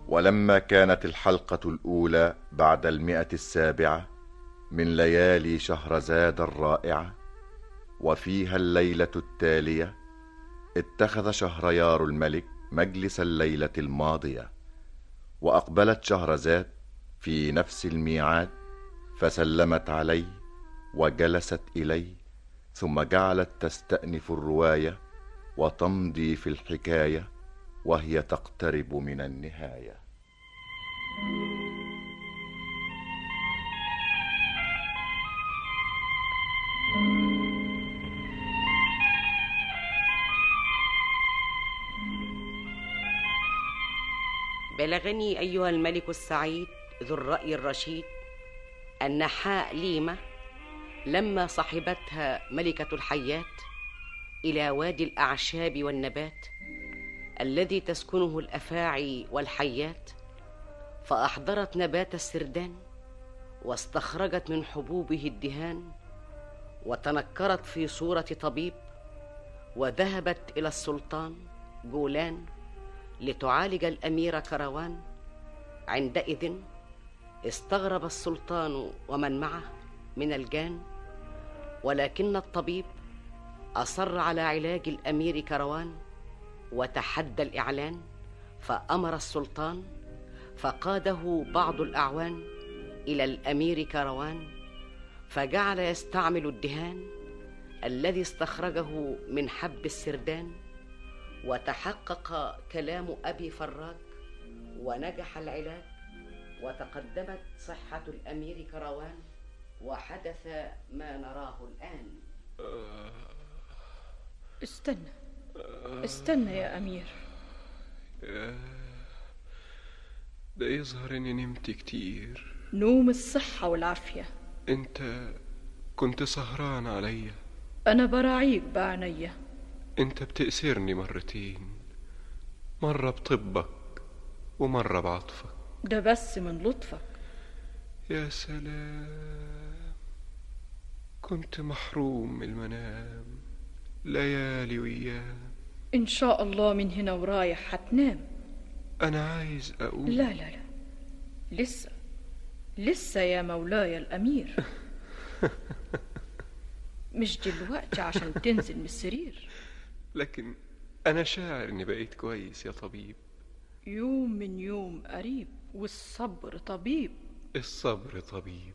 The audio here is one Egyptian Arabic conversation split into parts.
ولما كانت الحلقة الأولى بعد المئة السابعة من ليالي شهرزاد الرائعة وفيها الليلة التالية اتخذ شهريار الملك مجلس الليلة الماضية وأقبلت شهرزاد في نفس الميعاد فسلمت عليه وجلست إليه ثم جعلت تستأنف الرواية وتمضي في الحكاية وهي تقترب من النهايه بلغني أيها الملك السعيد ذو الرأي الرشيد أن حاء ليمة لما صحبتها ملكة الحيات إلى وادي الأعشاب والنبات الذي تسكنه الأفاعي والحيات فأحضرت نبات السردان واستخرجت من حبوبه الدهان وتنكرت في صورة طبيب وذهبت إلى السلطان جولان لتعالج الامير كروان عندئذ استغرب السلطان ومن معه من الجان ولكن الطبيب اصر على علاج الامير كروان وتحدى الاعلان فامر السلطان فقاده بعض الاعوان الى الامير كروان فجعل يستعمل الدهان الذي استخرجه من حب السردان وتحقق كلام ابي فراج ونجح العلاج وتقدمت صحه الامير كروان وحدث ما نراه الان استنى استنى يا امير ده يظهر اني نمت كتير نوم الصحه والعافيه انت كنت سهران عليا انا براعيك بعنيا انت بتأسرني مرتين مرة بطبك ومرة بعطفك ده بس من لطفك يا سلام كنت محروم من المنام ليالي وأيام ان شاء الله من هنا ورايح هتنام أنا عايز أقول لا لا لا لسه لسه يا مولاي الامير مش دلوقتي عشان تنزل من السرير لكن أنا شاعر إني بقيت كويس يا طبيب يوم من يوم قريب والصبر طبيب الصبر طبيب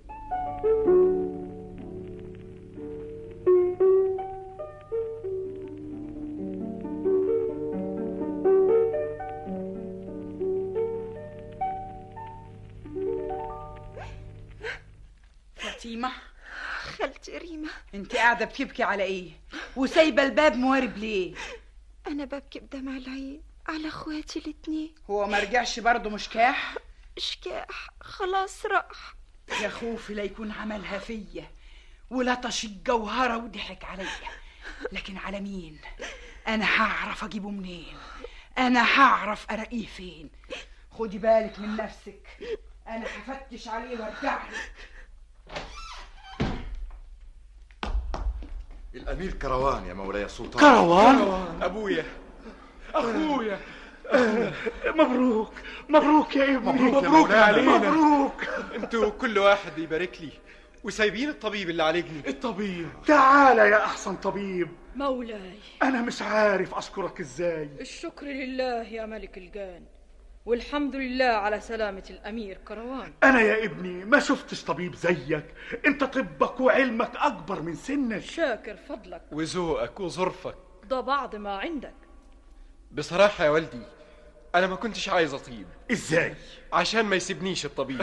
فاطمة خالتي ريما انت قاعدة بتبكي على ايه وسايبة الباب موارب ليه أنا ببكي بدمع العين على اخواتي الاتنين هو ما رجعش برضه مشكاح شكاح خلاص راح يا خوفي لا يكون عملها فيا ولطش الجوهرة وضحك عليا لكن على مين انا هعرف اجيبه منين انا هعرف الاقيه فين خدي بالك من نفسك انا هفتش عليه وارجع لك الأمير كروان يا مولاي السلطان كروان أبويا أخويا مبروك مبروك يا ابني مبروك يا مولانا. علينا. مبروك انتوا كل واحد يبارك لي وسايبين الطبيب اللي عالجني الطبيب تعال يا أحسن طبيب مولاي أنا مش عارف أشكرك إزاي الشكر لله يا ملك الجان والحمد لله على سلامة الأمير كروان أنا يا ابني ما شفتش طبيب زيك أنت طبك وعلمك أكبر من سنك شاكر فضلك وذوقك وظرفك ده بعض ما عندك بصراحة يا والدي أنا ما كنتش عايز أطيب إزاي عشان ما يسيبنيش الطبيب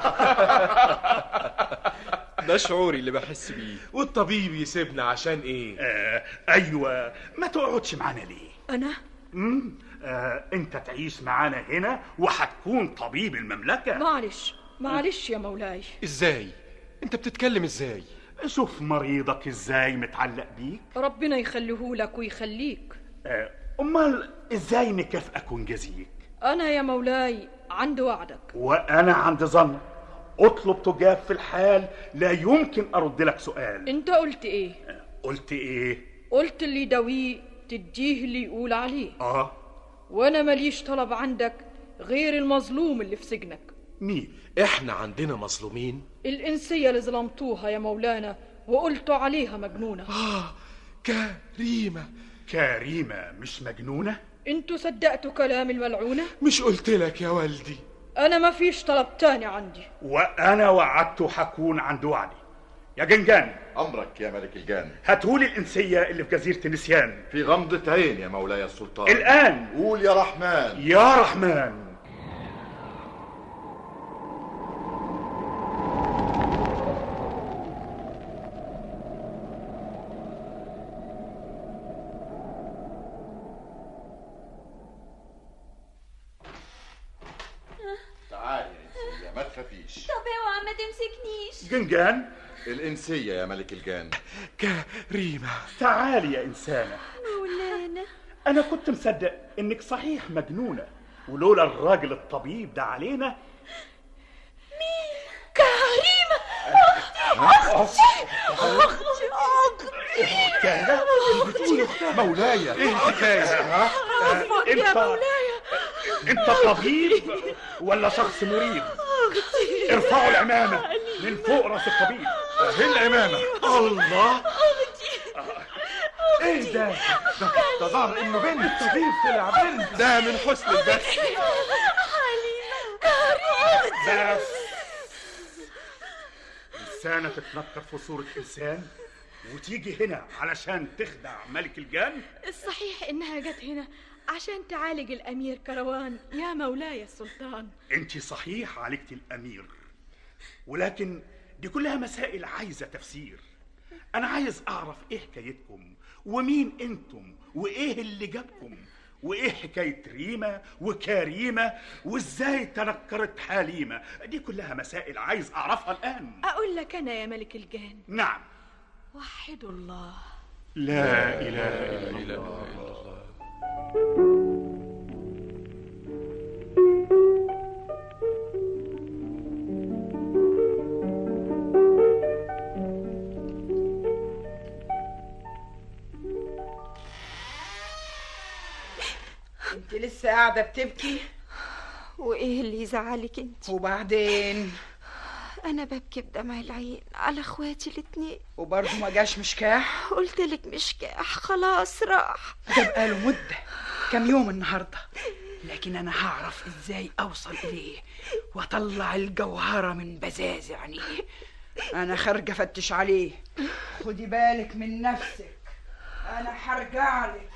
ده شعوري اللي بحس بيه والطبيب يسيبنا عشان ايه آه أيوة ما تقعدش معانا ليه أنا مم. آه أنت تعيش معانا هنا وهتكون طبيب المملكة معلش معلش يا مولاي ازاي انت بتتكلم ازاي شوف مريضك إزاي متعلق بيك ربنا يخليه لك ويخليك آه أمال إزاي نكافئك ونجازيك أنا يا مولاي عند وعدك وأنا عند ظنك اطلب تجاب في الحال لا يمكن أرد لك سؤال أنت قلت إيه؟ قلت إيه؟ قلت اللي يداويه تديه اللي يقول عليه آه وأنا ماليش طلب عندك غير المظلوم اللي في سجنك مين احنا عندنا مظلومين الإنسية اللي ظلمتوها يا مولانا وقلتوا عليها مجنونة اه كريمة كريمة مش مجنونة انتوا صدقتوا كلام الملعونة مش قلت لك يا والدي أنا ما فيش طلب تاني عندي وأنا وعدت حكون عند وعدي يا جنجان أمرك يا ملك الجان هاتولي الإنسية اللي في جزيرة النسيان في غمضة عين يا مولاي السلطان الآن قول يا رحمن يا رحمن تعالي يا إنسية ما تخافيش طب اوعى ما تمسكنيش جنجان الإنسية يا ملك الجان كريمة تعالي يا إنسانة مولانا أنا كنت مصدق إنك صحيح مجنونة ولولا الراجل الطبيب ده علينا كريمة مولاي إيه الحكاية؟ ها؟ عفوك يا أنت مولاي أنت طبيب ولا شخص مريض؟ ارفعوا العمامة من فوق راس الطبيب فين العمامة الله ايه ده؟ ده ظهر إنه بنت الطبيب طلع بنت ده من حسن البث حليمة كريمة بس إنسانة تتنكر في صورة إنسان وتيجي هنا علشان تخدع ملك الجان الصحيح إنها جت هنا عشان تعالج الأمير كروان يا مولاي السلطان انت صحيح عالجت الامير ولكن دي كلها مسائل عايزه تفسير انا عايز اعرف ايه حكايتكم ومين انتم وايه اللي جابكم وايه حكايه ريمه وكريمه وازاي تنكرت حليمه دي كلها مسائل عايز اعرفها الان أقول لك أنا يا ملك الجان نعم وحدوا الله لا اله الا الله انت لسه قاعدة بتبكي وايه اللي يزعلك انت وبعدين انا ببكي بدمع العين على اخواتي الاتنين وبرضه ما جاش مشكاح قلت لك مش كاح خلاص راح ده بقاله مدة كام يوم النهاردة لكن أنا هعرف إزاي أوصل إليه وأطلع الجوهرة من بزاز عينيه أنا خارجة أفتش عليه خدي بالك من نفسك أنا هرجع لك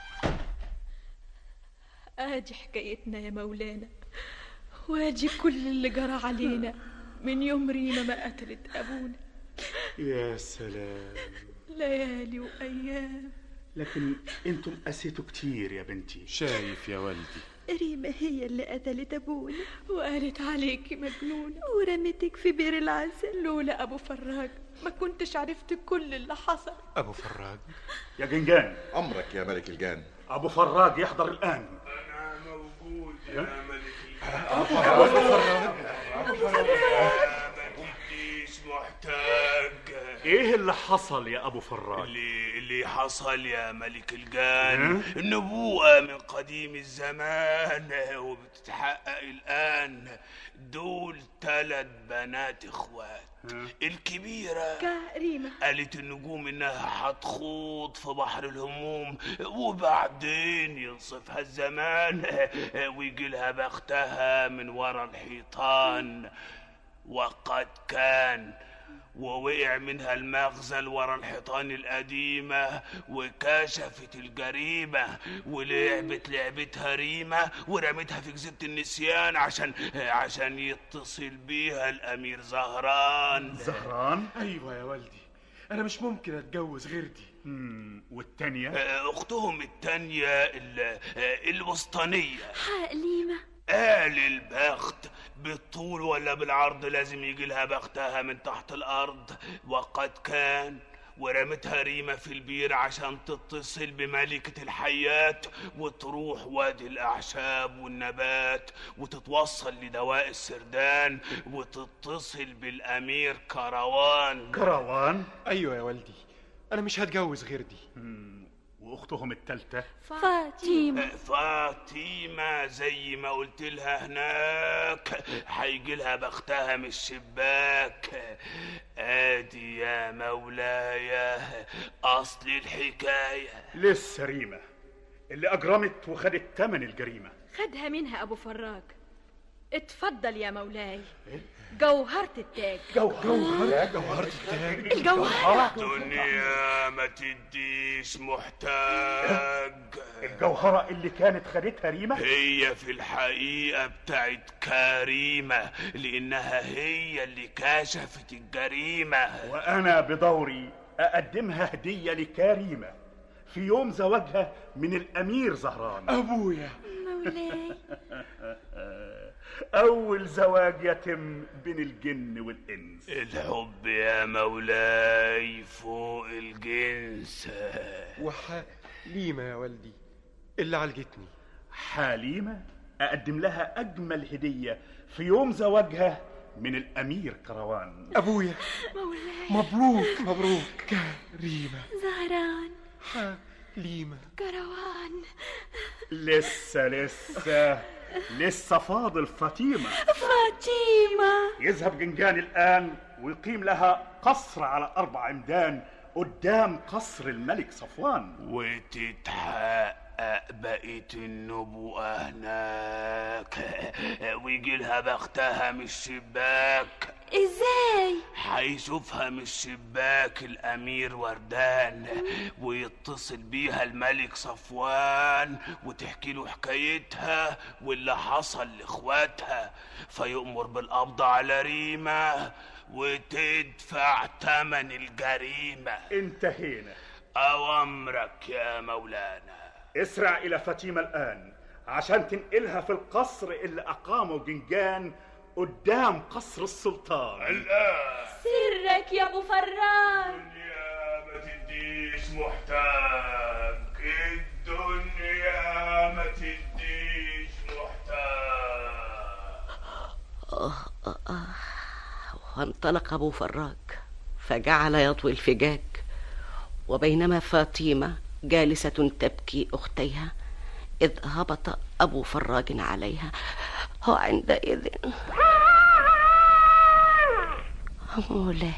ادي حكايتنا يا مولانا وادي كل اللي جرى علينا من يوم ريما ما قتلت ابونا يا سلام ليالي وايام لكن انتم قسيتوا كتير يا بنتي شايف يا والدي ريما هي اللي قتلت ابونا وقالت عليكي مجنونه ورمتك في بير العسل لولا ابو فراج ما كنتش عرفت كل اللي حصل ابو فراج يا جنجان أمرك يا ملك الجان ابو فراج يحضر الان أنا موجود يا ملك مش محتاج ايه اللي حصل يا ابو فراج اللي اللي حصل يا ملك الجان نبوءة من قديم الزمان وبتتحقق الآن دول ثلاث بنات اخوات الكبيرة كريمه قالت النجوم انها هتخوض في بحر الهموم وبعدين ينصفها الزمان ويجي لها بختها من ورا الحيطان وقد كان ووقع منها المغزل ورا الحيطان القديمة وكشفت الجريمة ولعبت لعبتها ريمة ورمتها في جزيرة النسيان عشان عشان يتصل بيها الأمير زهران زهران ايوه يا والدي انا مش ممكن اتجوز غير دي مم، والتانية أختهم التانية ال- الوسطانية حليمة قال البخت بالطول ولا بالعرض لازم يجي لها بختها من تحت الأرض وقد كان ورمتها ريمة في البير عشان تتصل بملكة الحيات وتروح وادي الأعشاب والنبات وتتوصل لدواء السردان وتتصل بالأمير كروان كروان ايوه يا والدي انا مش هتجوز غير دي واختهم التالتة فاطمة فاطمة زي ما قلت لها هناك هيجي لها بختها من الشباك ادي يا مولاي اصل الحكاية لسه ريمة اللي اجرمت وخدت تمن الجريمة خدها منها ابو فراج اتفضل يا مولاي جوهرة التاج جوهر جوهرة التاج الجوهرة الدنيا ما تديش محتاج الجوهرة اللي كانت خدتها ريمة هي في الحقيقة بتاعت كريمة لأنها هي اللي كشفت الجريمة وانا بدوري اقدمها هدية لكريمة في يوم زواجها من الامير زهران ابويا مولاي اول زواج يتم بين الجن والانس الحب يا مولاي فوق الجنس وحليمة يا والدي اللي عالجتني حليمة اقدم لها اجمل هدية في يوم زواجها من الامير كروان ابويا مولاي مبروك مبروك كريمة زهران حليمة كروان لسه لسه لسه فاضل فاطمة فاطمة يذهب جنجان الآن ويقيم لها قصر على أربع عمدان قدام قصر الملك صفوان وتتحقق بقية النبوءة هناك ويجي لها بختها من الشباك ازاي هيشوفها من الشباك الامير وردان ويتصل بيها الملك صفوان وتحكي له حكايتها واللي حصل لاخواتها فيؤمر بالقبض على ريمه وتدفع تمن الجريمه انتهينا اوامرك يا مولانا اسرع إلى فاطمة الآن عشان تنقلها في القصر اللي أقامه جنجان قدام قصر السلطان الان سرك يا ابو فراج الدنيا ما تديش محتاج الدنيا ما تديش محتاج وانطلق أبو فراج فجعل يطوي الفجاج وبينما فاطمة جالسة تبكي أختيها إذ هبط أبو فراج عليها وعندئذ مولاي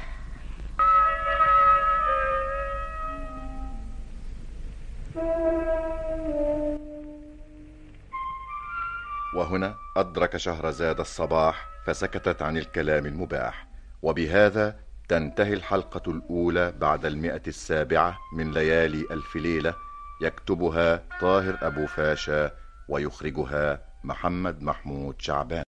وهنا أدرك شهرزاد الصباح فسكتت عن الكلام المباح وبهذا تنتهي الحلقة الأولى بعد المئة السابعة من ليالي ألف ليلة يكتبها طاهر أبو فاشا ويخرجها محمد محمود شعبان